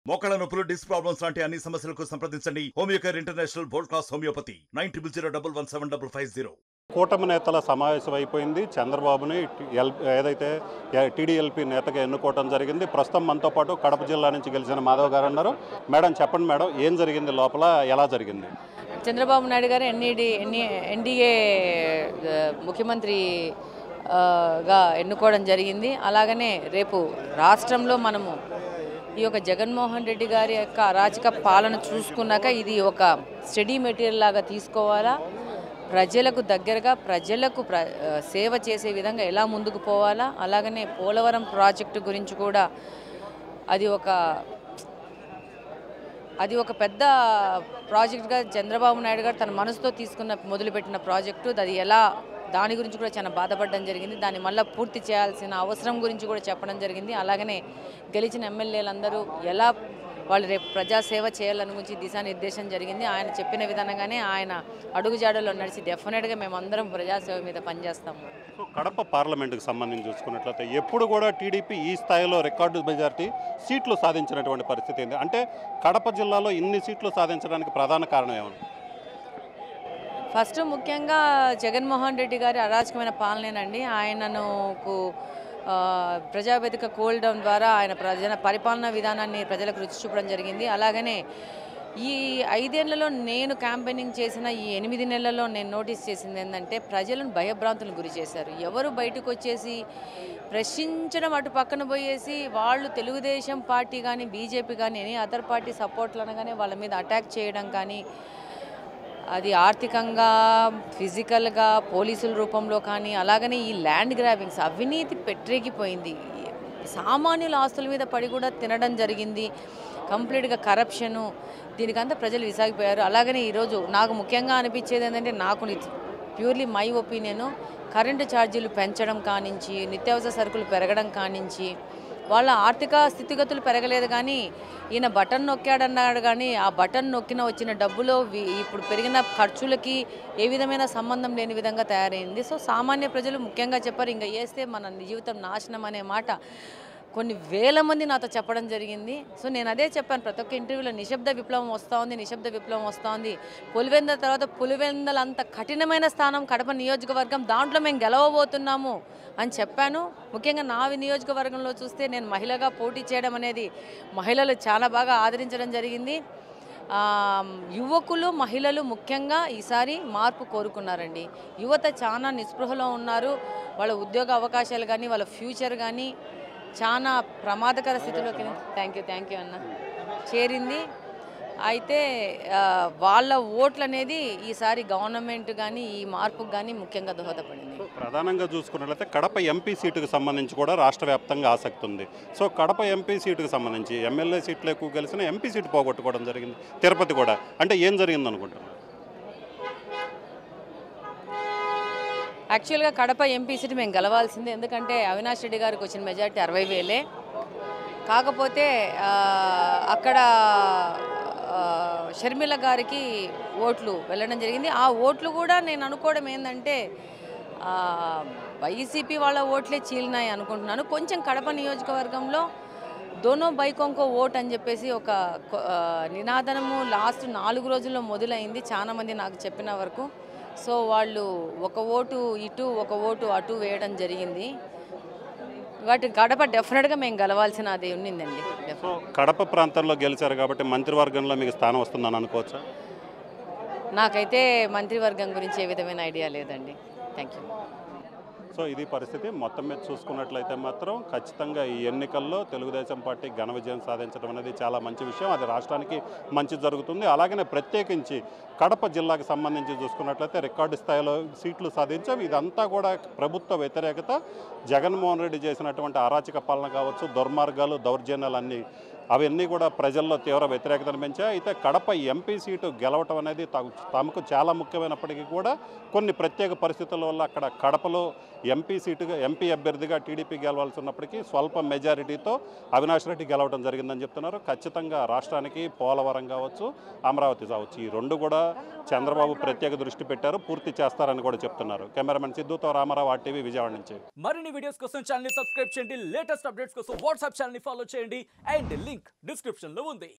మోకాళ్ళ నొప్పులు disc problems లాంటి అన్ని సమస్యలకు సంప్రదించండి Homeocare international board class homeopathy nine triple zero double one seven double five zero కూటమి నేతల సమావేశం అయిపోయింది చంద్రబాబుని ఎల్ ఏదైతే టీడీఎల్పీ నేతగా ఎన్నుకోవడం జరిగింది ప్రస్తుతం మనతో పాటు కడప జిల్లా నుంచి గెలిచిన మాధవ్ గారు ఉన్నారు మేడం చెప్పండి మేడం ఏం జరిగింది లోపల ఎలా జరిగింది చంద్రబాబు నాయుడు గారు ఎన్ఈడి ఎన్ఈ ఎన్డీఏ ఆ, ముఖ్యమంత్రి ఆ, గా ఎన్నుకోవడం జరిగింది అలాగనే రేపు రాష్ట్రంలో మనము ఈ యొక్క జగన్మోహన్ రెడ్డి గారి యొక్క అరాచక పాలన చూసుకున్నాక ఇది ఒక స్టడీ మెటీరియల్ లాగా తీసుకోవాలా ప్రజలకు దగ్గరగా ప్రజలకు ప్ర ఆ, సేవ చేసే విధంగా ఎలా ముందుకు పోవాలా అలాగనే పోలవరం ప్రాజెక్టు గురించి కూడా అది ఒక అది ఒక పెద్ద ప్రాజెక్ట్గా చంద్రబాబు నాయుడు గారు తన మనసుతో తీసుకున్న మొదలుపెట్టిన ప్రాజెక్టు అది ఎలా దాని గురించి కూడా చాలా బాధపడడం జరిగింది దాన్ని మళ్ళీ పూర్తి చేయాల్సిన అవసరం గురించి కూడా చెప్పడం జరిగింది అలాగనే గెలిచిన ఎమ్మెల్యేలందరూ ఎలా వాళ్ళు రేపు ప్రజాసేవ చేయాలని గురించి దిశానిర్దేశం జరిగింది ఆయన చెప్పిన విధంగానే ఆయన అడుగుజాడలో నడిచి డెఫినెట్గా మేమందరం ప్రజాసేవ మీద పనిచేస్తాము సో కడప పార్లమెంటుకు సంబంధించి చూసుకున్నట్లయితే ఎప్పుడు కూడా టీడీపీ ఈ స్థాయిలో రికార్డు మెజార్టీ సీట్లు సాధించినటువంటి పరిస్థితి ఏంది అంటే కడప జిల్లాలో ఇన్ని సీట్లు సాధించడానికి ప్రధాన కారణం ఏమన్నా ఫస్ట్ ముఖ్యంగా జగన్మోహన్ రెడ్డి గారి అరాచకమైన పాలనేనండి ఆయనను కు- ఆ, ప్రజావేదిక కూల్ డౌన్ ద్వారా ఆయన ప్రజల పరిపాలనా విధానాన్ని ప్రజలకు రుచి చూపడం జరిగింది అలాగనే ఈ ఐదేళ్లలో నేను క్యాంపెయినింగ్ చేసిన ఈ ఎనిమిది నెలల్లో నేను నోటీస్ చేసింది ఏంటంటే ప్రజలను భయభ్రాంతులకు గురి చేశారు ఎవరు బయటకు వచ్చేసి ప్రశ్నించడం అటు పక్కన పోయేసి వాళ్ళు తెలుగుదేశం పార్టీ కానీ బీజేపీ కానీ ఎనీ అదర్ పార్టీ సపోర్ట్లు అనగానే వాళ్ళ మీద అటాక్ చేయడం కానీ అది ఆర్థికంగా ఫిజికల్గా పోలీసుల రూపంలో కానీ అలాగనే ఈ ల్యాండ్ గ్రాబింగ్స్ అవినీతి పెట్టరేగిపోయింది సామాన్యుల ఆస్తుల మీద పడి కూడా తినడం జరిగింది కంప్లీట్గా కరప్షను దీనికంతా ప్రజలు విసాగిపోయారు అలాగనే ఈరోజు నాకు ముఖ్యంగా అనిపించేది ఏంటంటే నాకు ప్యూర్లీ మై ఒపీనియను కరెంటు ఛార్జీలు పెంచడం కానించి నిత్యావసర సరుకులు పెరగడం కానించి వాళ్ళ ఆర్థిక స్థితిగతులు పెరగలేదు కానీ ఈయన బటన్ నొక్కాడన్నాడు కానీ ఆ బటన్ నొక్కిన వచ్చిన డబ్బులో వి- ఇప్పుడు పెరిగిన ఖర్చులకి ఏ విధమైన సంబంధం లేని విధంగా తయారైంది సో సామాన్య ప్రజలు ముఖ్యంగా చెప్పారు ఇంకా వేస్తే మన జీవితం నాశనం అనే మాట కొన్ని వేల మంది నాతో చెప్పడం జరిగింది సో నేను అదే చెప్పాను ప్రతి ఒక్క ఇంటర్వ్యూలో నిశ్శబ్ద విప్లవం వస్తూ ఉంది నిశ్శబ్ద విప్లవం వస్తూ ఉంది పులివెందల తర్వాత పులివెందల అంత కఠినమైన స్థానం కడప నియోజకవర్గం దాంట్లో మేము గెలవబోతున్నాము అని చెప్పాను ముఖ్యంగా నా నియోజకవర్గంలో చూస్తే నేను మహిళగా పోటీ చేయడం అనేది మహిళలు చాలా బాగా ఆదరించడం జరిగింది ఆ, యువకులు మహిళలు ముఖ్యంగా ఈసారి మార్పు కోరుకున్నారండి యువత చాలా నిస్పృహలో ఉన్నారు వాళ్ళ ఉద్యోగ అవకాశాలు కానీ వాళ్ళ ఫ్యూచర్ కానీ చాలా ప్రమాదకర స్థితిలోకి థ్యాంక్ యూ థ్యాంక్ యూ అన్న చేరింది అయితే ఆ, వాళ్ళ ఓట్లు అనేది ఈసారి గవర్నమెంట్ కానీ ఈ మార్పుకు కానీ ముఖ్యంగా దోహదపడింది సో ప్రధానంగా చూసుకున్నట్లయితే కడప ఎంపీ సీటుకు సంబంధించి కూడా రాష్ట్ర వ్యాప్తంగా ఆసక్తి ఉంది సో కడప ఎంపీ సీటుకు సంబంధించి ఎమ్మెల్యే సీట్లు ఎక్కువ గెలిచిన ఎంపీ సీటు పోగొట్టుకోవడం జరిగింది తిరుపతి కూడా అంటే ఏం జరిగింది అనుకుంటున్నారు యాక్చువల్గా కడప ఎంపీ సీట్ మేము గెలవాల్సిందే ఎందుకంటే అవినాష్ రెడ్డి గారికి వచ్చిన మెజారిటీ అరవై వేలే కాకపోతే ఆ, అక్కడ ఆ, షర్మిల గారికి ఓట్లు వెళ్ళడం జరిగింది ఆ ఓట్లు కూడా నేను అనుకోవడం ఏంటంటే ఆ, వైసీపీ వాళ్ళ ఓట్లే చీలినాయి అనుకుంటున్నాను కొంచెం కడప నియోజకవర్గంలో దోనో బైకొంకో ఓట్ అని చెప్పేసి ఒక కొ- ఆ, నినాదనము లాస్ట్ నాలుగు రోజుల్లో మొదలైంది చాలా మంది నాకు చెప్పిన వరకు సో వాళ్ళు ఒక ఓటు ఇటు ఒక ఓటు అటు వేయడం జరిగింది వాటి గడప డెఫినెట్గా మేము గెలవాల్సిన అది ఉన్నిందండి సో కడప ప్రాంతంలో గెలిచారు కాబట్టి మంత్రివర్గంలో మీకు స్థానం వస్తుందని అనుకోవచ్చా నాకైతే మంత్రివర్గం గురించి ఏ విధమైన ఐడియా లేదండి థ్యాంక్ యూ సో ఇది పరిస్థితి మొత్తం మీద చూసుకున్నట్లయితే మాత్రం ఖచ్చితంగా ఈ ఎన్నికల్లో తెలుగుదేశం పార్టీ ఘన విజయం సాధించడం అనేది చాలా మంచి విషయం అది రాష్ట్రానికి మంచి జరుగుతుంది అలాగనే ప్రత్యేకించి కడప జిల్లాకు సంబంధించి చూసుకున్నట్లయితే రికార్డు స్థాయిలో సీట్లు సాధించాం ఇదంతా కూడా ప్రభుత్వ వ్యతిరేకత జగన్మోహన్ రెడ్డి చేసినటువంటి అరాచక పాలన కావచ్చు దుర్మార్గాలు దౌర్జన్యాలు అన్నీ అవన్నీ కూడా ప్రజల్లో తీవ్ర వ్యతిరేకతను పెంచాయి అయితే కడప ఎంపీ సీటు గెలవటం అనేది తా- తమకు చాలా ముఖ్యమైనప్పటికీ కూడా కొన్ని ప్రత్యేక పరిస్థితుల వల్ల అక్కడ కడపలో ఎంపీ సీటుగా ఎంపీ అభ్యర్థిగా టీడీపీ గెలవాల్సి ఉన్నప్పటికీ స్వల్ప మెజారిటీతో అవినాష్ రెడ్డి గెలవడం జరిగిందని చెప్తున్నారు ఖచ్చితంగా రాష్ట్రానికి పోలవరం కావచ్చు అమరావతి కావచ్చు ఈ రెండు కూడా చంద్రబాబు ప్రత్యేక దృష్టి పెట్టారు పూర్తి చేస్తారని కూడా చెప్తున్నారు కెమెరామెన్ సిద్ధుతో రామారావు ఆర్టీవీ విజయవాడ నుంచి మరిన్ని వీడియోస్ కోసం ఛానల్ ని సబ్స్క్రైబ్ చేయండి లేటెస్ట్ అప్డేట్స్ కోసం వాట్సాప్ ఛానల్ ని ఫాలో చేయండి అండ్ లింక్ లింక్ డిస్క్రిప్షన్ లో ఉంది